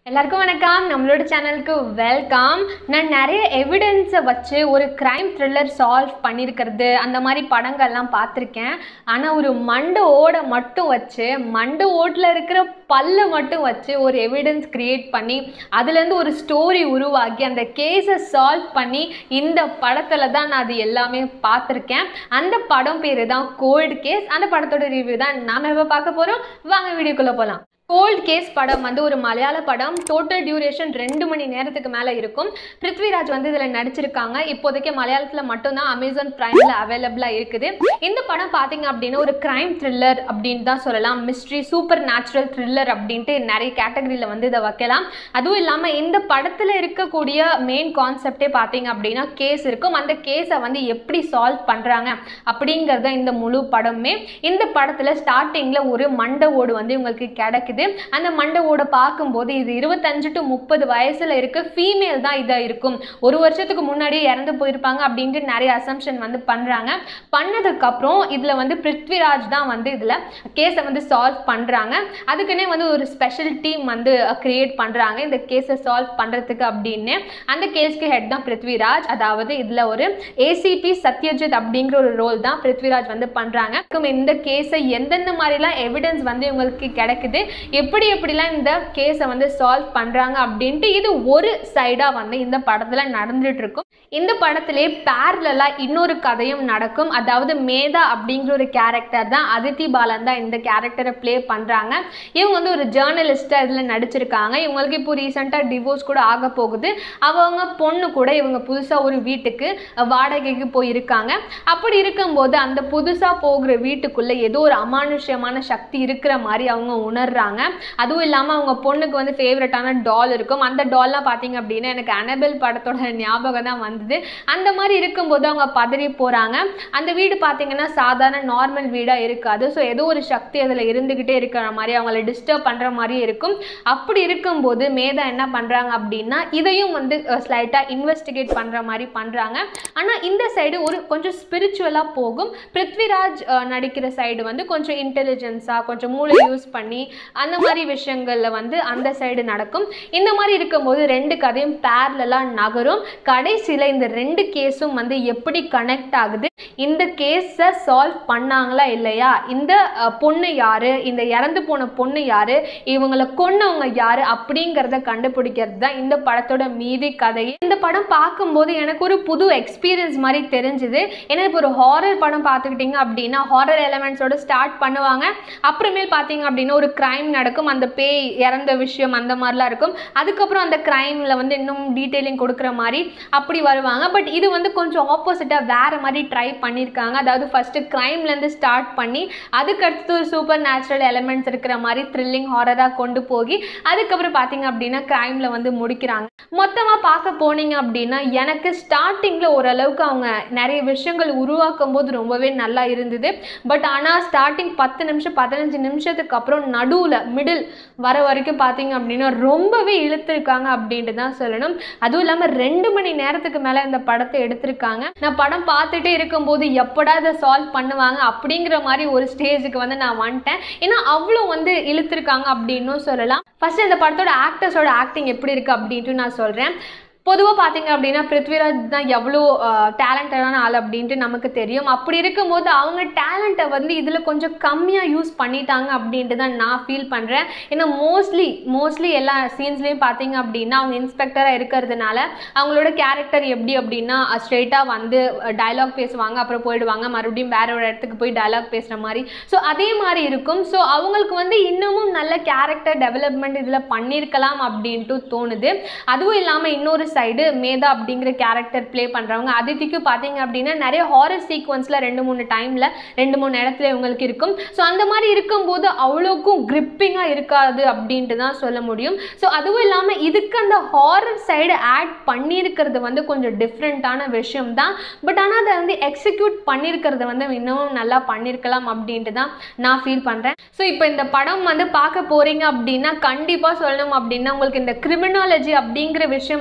எல்லாருக்கும் வணக்கம் நம்மளோட சேனலுக்கு வெல்கம் நான் நிறைய எவிடன்ஸை வச்சு ஒரு க்ரைம் த்ரில்லர் சால்வ் பண்ணியிருக்கிறது அந்த மாதிரி படங்கள்லாம் பார்த்துருக்கேன் ஆனால் ஒரு மண்டு ஓடை மட்டும் வச்சு மண்டு ஓட்டில் இருக்கிற பல்லை மட்டும் வச்சு ஒரு எவிடன்ஸ் க்ரியேட் பண்ணி அதுலேருந்து ஒரு ஸ்டோரி உருவாக்கி அந்த கேஸை சால்வ் பண்ணி இந்த படத்தில் தான் நான் அது எல்லாமே பார்த்துருக்கேன் அந்த படம் பேர் தான் கோல்டு கேஸ் அந்த படத்தோட ரிவ்யூ தான் நாம் எப்போ பார்க்க போகிறோம் வாங்க வீடியோக்குள்ளே போகலாம் கோல்ட் கேஸ் படம் வந்து ஒரு மலையாள படம் டோட்டல் டியூரேஷன் ரெண்டு மணி நேரத்துக்கு மேலே இருக்கும் பிருத்விராஜ் வந்து இதில் நடிச்சிருக்காங்க இப்போதைக்கு மலையாளத்தில் மட்டும்தான் அமேசான் ப்ரைமில் அவைலபிளாக இருக்குது இந்த படம் பார்த்தீங்க அப்படின்னா ஒரு க்ரைம் த்ரில்லர் அப்படின்னு தான் சொல்லலாம் மிஸ்ட்ரி சூப்பர் நேச்சுரல் த்ரில்லர் அப்படின்ட்டு நிறைய கேட்டகரியில் வந்து இதை வைக்கலாம் அதுவும் இல்லாமல் இந்த படத்தில் இருக்கக்கூடிய மெயின் கான்செப்டே பார்த்தீங்க அப்படின்னா கேஸ் இருக்கும் அந்த கேஸை வந்து எப்படி சால்வ் பண்ணுறாங்க அப்படிங்கிறத இந்த முழு படமே இந்த படத்தில் ஸ்டார்டிங்கில் ஒரு மண்டை ஓடு வந்து உங்களுக்கு கிடைக்குது அந்த மண்டை ஓட பார்க்கும்போது இது இருபத்தஞ்சு டு முப்பது வயசில் இருக்க ஃபீமேல் தான் இதாக இருக்கும் ஒரு வருஷத்துக்கு முன்னாடியே இறந்து போயிருப்பாங்க அப்படின்ட்டு நிறைய அசம்ஷன் வந்து பண்ணுறாங்க பண்ணதுக்கப்புறம் இதில் வந்து பிருத்விராஜ் தான் வந்து இதில் கேஸை வந்து சால்வ் பண்ணுறாங்க அதுக்குன்னே வந்து ஒரு ஸ்பெஷல் டீம் வந்து க்ரியேட் பண்ணுறாங்க இந்த கேஸை சால்வ் பண்ணுறதுக்கு அப்படின்னு அந்த கேஸ்க்கு ஹெட் தான் பிருத்விராஜ் அதாவது இதில் ஒரு ஏசிபி சத்யஜித் அப்படிங்கிற ஒரு ரோல் தான் பிருத்விராஜ் வந்து பண்ணுறாங்க இந்த கேஸை எந்தெந்த மாதிரிலாம் எவிடன்ஸ் வந்து இவங்களுக்கு கிடைக்குது எப்படி எப்படிலாம் இந்த கேஸை வந்து சால்வ் பண்ணுறாங்க அப்படின்ட்டு இது ஒரு சைடாக வந்து இந்த படத்தில் நடந்துட்டு இருக்கும் இந்த படத்திலே பேரலாக இன்னொரு கதையும் நடக்கும் அதாவது மேதா அப்படிங்கிற ஒரு கேரக்டர் தான் அதித்தி பாலன் தான் இந்த கேரக்டரை ப்ளே பண்ணுறாங்க இவங்க வந்து ஒரு ஜேர்னலிஸ்ட்டாக இதில் நடிச்சிருக்காங்க இவங்களுக்கு இப்போ ரீசெண்டாக டிவோர்ஸ் கூட ஆக போகுது அவங்க பொண்ணு கூட இவங்க புதுசாக ஒரு வீட்டுக்கு வாடகைக்கு போயிருக்காங்க அப்படி இருக்கும்போது அந்த புதுசாக போகிற வீட்டுக்குள்ளே ஏதோ ஒரு அமானுஷ்யமான சக்தி இருக்கிற மாதிரி அவங்க உணர்றாங்க அதுவும் இல்லாமல் அவங்க பொண்ணுக்கு வந்து ஃபேவரட்டான டால் இருக்கும் அந்த டால்லாம் பார்த்தீங்க அப்படின்னா எனக்கு அனபெல் படத்தோட ஞாபகம் தான் வந்தது அந்த மாதிரி இருக்கும்போது அவங்க பதறி போகிறாங்க அந்த வீடு பார்த்தீங்கன்னா சாதாரண நார்மல் வீடாக இருக்காது ஸோ ஏதோ ஒரு சக்தி அதில் இருந்துக்கிட்டே இருக்கிற மாதிரி அவங்கள டிஸ்டர்ப் பண்ணுற மாதிரி இருக்கும் அப்படி இருக்கும்போது மேதா என்ன பண்ணுறாங்க அப்படின்னா இதையும் வந்து ஸ்லைட்டாக இன்வெஸ்டிகேட் பண்ணுற மாதிரி பண்ணுறாங்க ஆனால் இந்த சைடு ஒரு கொஞ்சம் ஸ்பிரிச்சுவலாக போகும் பிருத்விராஜ் நடிக்கிற சைடு வந்து கொஞ்சம் இன்டெலிஜென்ஸாக கொஞ்சம் மூளை யூஸ் பண்ணி அந்த மாதிரி விஷயங்களில் வந்து அந்த சைடு நடக்கும் இந்த மாதிரி இருக்கும்போது ரெண்டு கதையும் பேரலாக நகரும் கடைசியில் இந்த ரெண்டு கேஸும் வந்து எப்படி கனெக்ட் ஆகுது இந்த கேஸை சால்வ் பண்ணாங்களா இல்லையா இந்த பொண்ணு யாரு இந்த இறந்து போன பொண்ணு யாரு இவங்களை கொன்னவங்க யாரு அப்படிங்கிறத கண்டுபிடிக்கிறது தான் இந்த படத்தோட மீதி கதை இந்த படம் பார்க்கும்போது எனக்கு ஒரு புது எக்ஸ்பீரியன்ஸ் மாதிரி தெரிஞ்சுது ஏன்னா இப்போ ஒரு ஹாரர் படம் பார்த்துக்கிட்டிங்க அப்படின்னா ஹாரர் எலமெண்ட்ஸோட ஸ்டார்ட் பண்ணுவாங்க அப்புறமேல் பார்த்தீங்க அப்படின்னா ஒரு க்ரைம் நடக்கும் அந்த பேய் இறந்த விஷயம் அந்த மாதிரிலாம் இருக்கும் அதுக்கப்புறம் அந்த க்ரைமில் வந்து இன்னும் டீட்டெயிலிங் கொடுக்குற மாதிரி அப்படி வருவாங்க பட் இது வந்து கொஞ்சம் ஆப்போசிட்டாக வேறு மாதிரி ட்ரை பண்ணியிருக்காங்க அதாவது ஃபஸ்ட்டு க்ரைம்லேருந்து ஸ்டார்ட் பண்ணி அதுக்கடுத்து ஒரு சூப்பர் நேச்சுரல் எலமெண்ட்ஸ் இருக்கிற மாதிரி த்ரில்லிங் ஹாரராக கொண்டு போய் அதுக்கப்புறம் பார்த்தீங்க அப்படின்னா க்ரைமில் வந்து முடிக்கிறாங்க மொத்தமாக பார்க்க போனீங்க அப்படின்னா எனக்கு ஸ்டார்டிங்கில் ஓரளவுக்கு அவங்க நிறைய விஷயங்கள் உருவாக்கும் போது ரொம்பவே நல்லா இருந்தது பட் ஆனால் ஸ்டார்டிங் பத்து நிமிஷம் பதினஞ்சு நிமிஷத்துக்கு அப்புறம் நடுவில் மிடில் வர வரைக்கும் பார்த்தீங்க அப்படின்னா ரொம்பவே இழுத்துருக்காங்க அப்படின்ட்டு தான் சொல்லணும் அதுவும் இல்லாமல் ரெண்டு மணி நேரத்துக்கு மேலே இந்த படத்தை எடுத்திருக்காங்க நான் படம் பார்த்துட்டே இருக்கும்போது எப்படா இதை சால்வ் பண்ணுவாங்க அப்படிங்கிற மாதிரி ஒரு ஸ்டேஜுக்கு வந்து நான் வந்துட்டேன் ஏன்னா அவ்வளோ வந்து இழுத்துருக்காங்க அப்படின்னும் சொல்லலாம் ஃபஸ்ட்டு இந்த படத்தோட ஆக்டர்ஸோட ஆக்டிங் எப்படி இருக்குது அப்படின்ட்டு நான் சொல்கிறேன் பொதுவாக பார்த்தீங்க அப்படின்னா பிருத்விராஜ் தான் எவ்வளோ டேலண்டடான ஆள் அப்படின்ட்டு நமக்கு தெரியும் அப்படி இருக்கும்போது அவங்க டேலண்ட்டை வந்து இதில் கொஞ்சம் கம்மியாக யூஸ் பண்ணிட்டாங்க அப்படின்ட்டு தான் நான் ஃபீல் பண்ணுறேன் ஏன்னா மோஸ்ட்லி மோஸ்ட்லி எல்லா சீன்ஸ்லேயும் பார்த்தீங்க அப்படின்னா அவங்க இன்ஸ்பெக்டராக இருக்கிறதுனால அவங்களோட கேரக்டர் எப்படி அப்படின்னா ஸ்ட்ரெயிட்டாக வந்து டைலாக் பேசுவாங்க அப்புறம் போயிடுவாங்க மறுபடியும் வேற ஒரு இடத்துக்கு போய் டைலாக் பேசுகிற மாதிரி ஸோ அதே மாதிரி இருக்கும் ஸோ அவங்களுக்கு வந்து இன்னமும் நல்ல கேரக்டர் டெவலப்மெண்ட் இதில் பண்ணியிருக்கலாம் அப்படின்ட்டு தோணுது அதுவும் இல்லாமல் இன்னொரு சைடு மேதா அப்படிங்கிற கேரக்டர் ப்ளே பண்ணுறவங்க அதித்திக்கு பார்த்தீங்க அப்படின்னா நிறைய ஹாரர் சீக்வன்ஸில் ரெண்டு மூணு டைமில் ரெண்டு மூணு இடத்துல இவங்களுக்கு இருக்கும் ஸோ அந்த மாதிரி இருக்கும்போது அவ்வளோக்கும் கிரிப்பிங்காக இருக்காது அப்படின்ட்டு தான் சொல்ல முடியும் ஸோ அதுவும் இல்லாமல் இதுக்கு அந்த ஹாரர் சைடு ஆட் பண்ணியிருக்கிறது வந்து கொஞ்சம் டிஃப்ரெண்ட்டான விஷயம் தான் பட் ஆனால் அதை வந்து எக்ஸிக்யூட் பண்ணியிருக்கிறது வந்து இன்னமும் நல்லா பண்ணியிருக்கலாம் அப்படின்ட்டு தான் நான் ஃபீல் பண்ணுறேன் ஸோ இப்போ இந்த படம் வந்து பார்க்க போகிறீங்க அப்படின்னா கண்டிப்பாக சொல்லணும் அப்படின்னா உங்களுக்கு இந்த கிரிமினாலஜி அப்படிங்கிற விஷயம் நிறைய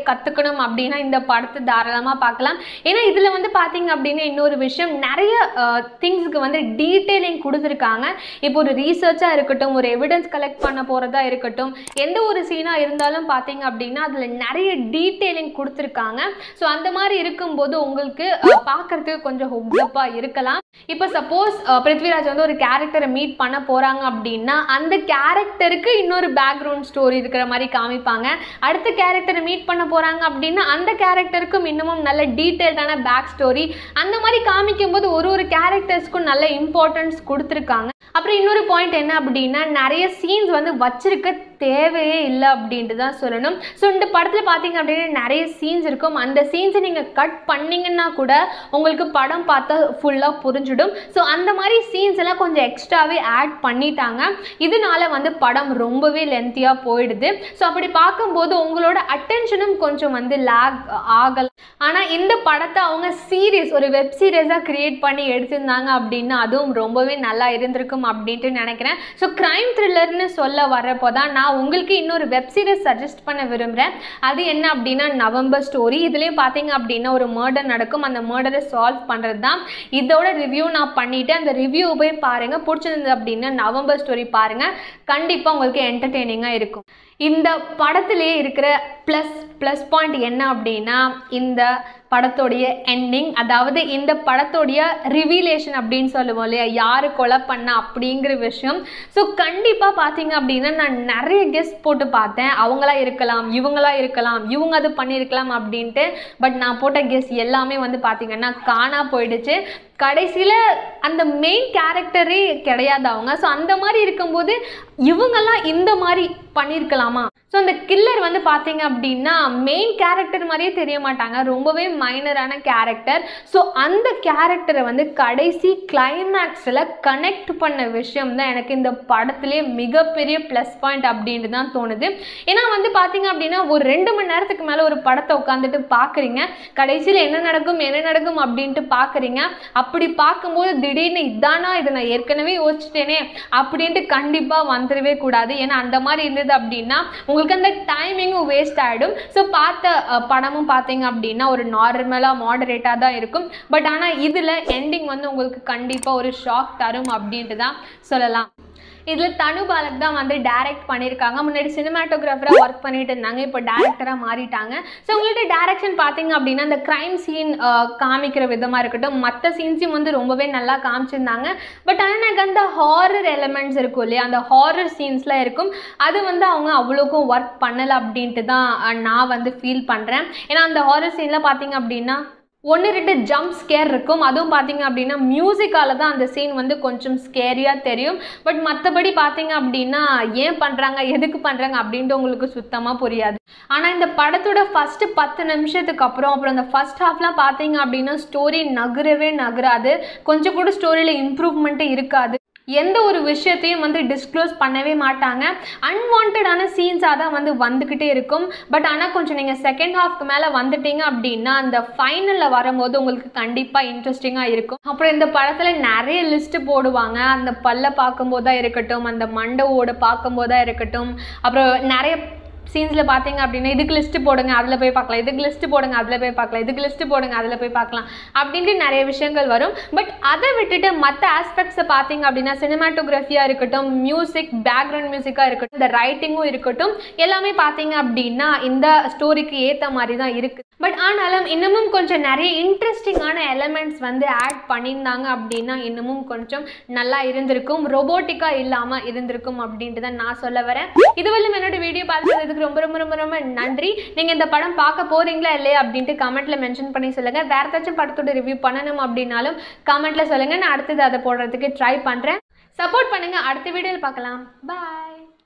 கற்றுக்கணும் அப்படின்னா இந்த படத்தை தாராளமாக பார்க்கலாம் ஏன்னா இதில் வந்து பார்த்தீங்க அப்படின்னா இன்னொரு விஷயம் நிறைய திங்ஸுக்கு வந்து டீட்டெயிலிங் கொடுத்துருக்காங்க இப்போ ஒரு ரீசர்ச்சாக இருக்கட்டும் ஒரு எவிடன்ஸ் கலெக்ட் பண்ண போகிறதா இருக்கட்டும் எந்த ஒரு சீனாக இருந்தாலும் பார்த்தீங்க அப்படின்னா அதில் நிறைய டீட்டெயிலிங் கொடுத்துருக்காங்க ஸோ அந்த மாதிரி இருக்கும்போது உங்களுக்கு அஹ், பார்க்கறதுக்கு கொஞ்சம் ஹுக்அப்பாக இருக்கலாம் இப்போ சப்போஸ் பிருத்விராஜ் வந்து ஒரு கேரக்டரை மீட் பண்ண போகிறாங்க அப்படின்னா அந்த கேரக்டருக்கு இன்னொரு பேக்ரவுண்ட் ஸ்டோரி இருக்கிற மாதிரி காமிப்பாங்க அடுத்த கேரக்டரை மீட் பண்ண போகிறாங்க அப்படின்னா அந்த கேரக்டருக்கும் இன்னமும் நல்ல டீட்டெயில்டான பேக் ஸ்டோரி அந்த மாதிரி காமிக்கும் போது ஒரு ஒரு கேரக்டர்ஸ்க்கும் நல்ல இம்பார்ட்டன்ஸ் கொடுத்துருக்காங்க அப்புறம் இன்னொரு பாயிண்ட் என்ன அப்படின்னா நிறைய சீன்ஸ் வந்து வச்சிருக்க தேவையே இல்லை அப்படின்ட்டு தான் சொல்லணும் ஸோ இந்த படத்தில் பார்த்தீங்க அப்படின்னா நிறைய சீன்ஸ் இருக்கும் அந்த சீன்ஸை நீங்கள் கட் பண்ணீங்கன்னா கூட உங்களுக்கு படம் பார்த்தா ஃபுல்லாக புரிஞ்சிடும் ஸோ அந்த மாதிரி சீன்ஸ் எல்லாம் கொஞ்சம் எக்ஸ்ட்ராவே ஆட் பண்ணிட்டாங்க இதனால வந்து படம் ரொம்பவே லென்த்தியாக போயிடுது ஸோ அப்படி பார்க்கும்போது உங்களோட அட்டென்ஷனும் கொஞ்சம் வந்து லேக் ஆகலாம் ஆனால் இந்த படத்தை அவங்க சீரியஸ் ஒரு வெப் சீரியஸாக கிரியேட் பண்ணி எடுத்திருந்தாங்க அப்படின்னா அதுவும் ரொம்பவே நல்லா இருந்திருக்கும் அப்படின்ட்டு நினைக்கிறேன் ஸோ க்ரைம் த்ரில்லர்னு சொல்ல வரப்போ தான் நான் உங்களுக்கு இன்னொரு வெப் சீரிஸ் சஜஸ்ட் பண்ண விரும்புகிறேன் அது என்ன அப்படின்னா நவம்பர் ஸ்டோரி இதுலேயும் பார்த்தீங்க அப்படின்னா ஒரு மர்டர் நடக்கும் அந்த மர்டரை சால்வ் பண்ணுறது தான் இதோட ரிவ்யூ நான் பண்ணிவிட்டு அந்த ரிவ்யூ போய் பாருங்கள் பிடிச்சிருந்தது அப்படின்னா நவம்பர் ஸ்டோரி பாருங்கள் கண்டிப்பாக உங்களுக்கு என்டர்டெய்னிங்காக இருக்கும் இந்த படத்திலே இருக்கிற ப்ளஸ் ப்ளஸ் பாயிண்ட் என்ன அப்படின்னா இந்த படத்தோடைய எண்டிங் அதாவது இந்த படத்தோடைய ரிவீலேஷன் அப்படின்னு சொல்லுவோம் இல்லையா யார் கொலை பண்ண அப்படிங்கிற விஷயம் ஸோ கண்டிப்பாக பார்த்தீங்க அப்படின்னா நான் நிறைய கெஸ்ட் போட்டு பார்த்தேன் அவங்களா இருக்கலாம் இவங்களா இருக்கலாம் இவங்க அது பண்ணியிருக்கலாம் அப்படின்ட்டு பட் நான் போட்ட கெஸ் எல்லாமே வந்து பார்த்தீங்கன்னா காணா போயிடுச்சு கடைசியில் அந்த மெயின் கேரக்டரே கிடையாது அவங்க ஸோ அந்த மாதிரி இருக்கும்போது இவங்கெல்லாம் இந்த மாதிரி பண்ணியிருக்கலாமா ஸோ அந்த கில்லர் வந்து பார்த்தீங்க அப்படின்னா மெயின் கேரக்டர் மாதிரியே தெரிய மாட்டாங்க ரொம்பவே மைனரான கேரக்டர் ஸோ அந்த கேரக்டரை வந்து கடைசி கிளைமேக்ஸில் கனெக்ட் பண்ண விஷயம் தான் எனக்கு இந்த படத்துலேயே மிகப்பெரிய ப்ளஸ் பாயிண்ட் அப்படின்ட்டு தான் தோணுது ஏன்னா வந்து பார்த்தீங்க அப்படின்னா ஒரு ரெண்டு மணி நேரத்துக்கு மேலே ஒரு படத்தை உட்காந்துட்டு பார்க்குறீங்க கடைசியில் என்ன நடக்கும் என்ன நடக்கும் அப்படின்ட்டு பார்க்குறீங்க அப்படி பார்க்கும்போது திடீர்னு இதானா இதை நான் ஏற்கனவே யோசிச்சிட்டேனே அப்படின்ட்டு கண்டிப்பாக வந்துடவே கூடாது ஏன்னா அந்த மாதிரி இருந்தது அப்படின்னா உங்களுக்கு அந்த டைமிங்கும் வேஸ்ட் ஆகிடும் ஸோ பார்த்த அஹ், படமும் பார்த்தீங்க அப்படின்னா ஒரு நார்மலாக மாடரேட்டாக தான் இருக்கும் பட் ஆனால் இதில் எண்டிங் வந்து உங்களுக்கு கண்டிப்பாக ஒரு ஷாக் தரும் அப்படின்ட்டு தான் சொல்லலாம் இதில் தனு பாலக் தான் வந்து டைரக்ட் பண்ணியிருக்காங்க முன்னாடி சினிமாட்டோகிராஃபராக ஒர்க் பண்ணிட்டு இருந்தாங்க இப்போ டேரக்டராக மாறிட்டாங்க ஸோ உங்கள்ட்ட டேரக்ஷன் பார்த்தீங்க அப்படின்னா அந்த க்ரைம் சீன் காமிக்கிற விதமாக இருக்கட்டும் மற்ற சீன்ஸையும் வந்து ரொம்பவே நல்லா காமிச்சிருந்தாங்க பட் ஆனால் எனக்கு அந்த ஹாரர் எலிமெண்ட்ஸ் இருக்கும் இல்லையா அந்த ஹாரர் சீன்ஸ்லாம் இருக்கும் அது வந்து அவங்க அவ்வளோக்கும் ஒர்க் பண்ணலை அப்படின்ட்டு தான் அஹ், நான் வந்து ஃபீல் பண்ணுறேன் ஏன்னா அந்த ஹாரர் சீனில் பார்த்தீங்க அப்படின்னா ஒன்று ரெண்டு ஜம்ப் ஸ்கேர் இருக்கும் அதுவும் பார்த்தீங்க அப்படின்னா மியூசிக்கால தான் அந்த சீன் வந்து கொஞ்சம் ஸ்கேரியாக தெரியும் பட் மற்றபடி பார்த்தீங்க அப்படின்னா ஏன் பண்ணுறாங்க எதுக்கு பண்ணுறாங்க அப்படின்ட்டு உங்களுக்கு சுத்தமாக புரியாது ஆனால் இந்த படத்தோட ஃபஸ்ட்டு பத்து நிமிஷத்துக்கு அப்புறம் அப்புறம் அந்த ஃபஸ்ட் ஹாஃப்லாம் பார்த்தீங்க அப்படின்னா ஸ்டோரி நகரவே நகராது கொஞ்சம் கூட ஸ்டோரியில் இம்ப்ரூவ்மெண்ட்டே இருக்காது எந்த ஒரு விஷயத்தையும் வந்து டிஸ்க்ளோஸ் பண்ணவே மாட்டாங்க அன்வான்டான சீன்ஸாக தான் வந்து வந்துக்கிட்டே இருக்கும் பட் ஆனால் கொஞ்சம் நீங்கள் செகண்ட் ஹாஃப்க்கு மேலே வந்துட்டீங்க அப்படின்னா அந்த ஃபைனலில் வரும்போது உங்களுக்கு கண்டிப்பாக இன்ட்ரெஸ்டிங்காக இருக்கும் அப்புறம் இந்த படத்தில் நிறைய லிஸ்ட்டு போடுவாங்க அந்த பல்ல பார்க்கும்போதா இருக்கட்டும் அந்த மண்டவோட பார்க்கும்போதா இருக்கட்டும் அப்புறம் நிறைய சீன்ஸில் பார்த்தீங்க அப்படின்னா இதுக்கு லிஸ்ட்டு போடுங்க அதில் போய் பார்க்கலாம் இதுக்கு லிஸ்ட்டு போடுங்க அதில் போய் பார்க்கலாம் இதுக்கு லிஸ்ட்டு போடுங்க அதில் போய் பார்க்கலாம் அப்படின்ட்டு நிறைய விஷயங்கள் வரும் பட் அதை விட்டுட்டு மற்ற ஆஸ்பெக்ட்ஸை பார்த்தீங்க அப்படின்னா சினிமாட்டோகிராஃபியாக இருக்கட்டும் மியூசிக் பேக்ரவுண்ட் மியூசிக்காக இருக்கட்டும் இந்த ரைட்டிங்கும் இருக்கட்டும் எல்லாமே பார்த்தீங்க அப்படின்னா இந்த ஸ்டோரிக்கு ஏற்ற மாதிரி தான் இருக்குது பட் ஆனாலும் இன்னமும் கொஞ்சம் நிறைய இன்ட்ரெஸ்டிங்கான எலமெண்ட்ஸ் வந்து ஆட் பண்ணியிருந்தாங்க அப்படின்னா இன்னமும் கொஞ்சம் நல்லா இருந்திருக்கும் ரொபோட்டிக்காக இல்லாமல் இருந்திருக்கும் அப்படின்ட்டு தான் நான் சொல்ல வரேன் இதுவரையும் என்னோட வீடியோ பார்த்ததுக்கு ரொம்ப ரொம்ப ரொம்ப ரொம்ப நன்றி நீங்கள் இந்த படம் பார்க்க போறீங்களா இல்லையா அப்படின்ட்டு கமெண்ட்டில் மென்ஷன் பண்ணி சொல்லுங்கள் வேறு ஏதாச்சும் படத்தோட ரிவ்யூ பண்ணணும் அப்படின்னாலும் கமெண்ட்டில் சொல்லுங்கள் நான் அடுத்தது அதை போடுறதுக்கு ட்ரை பண்ணுறேன் சப்போர்ட் பண்ணுங்கள் அடுத்த வீடியோவில் பார்க்கலாம் பாய்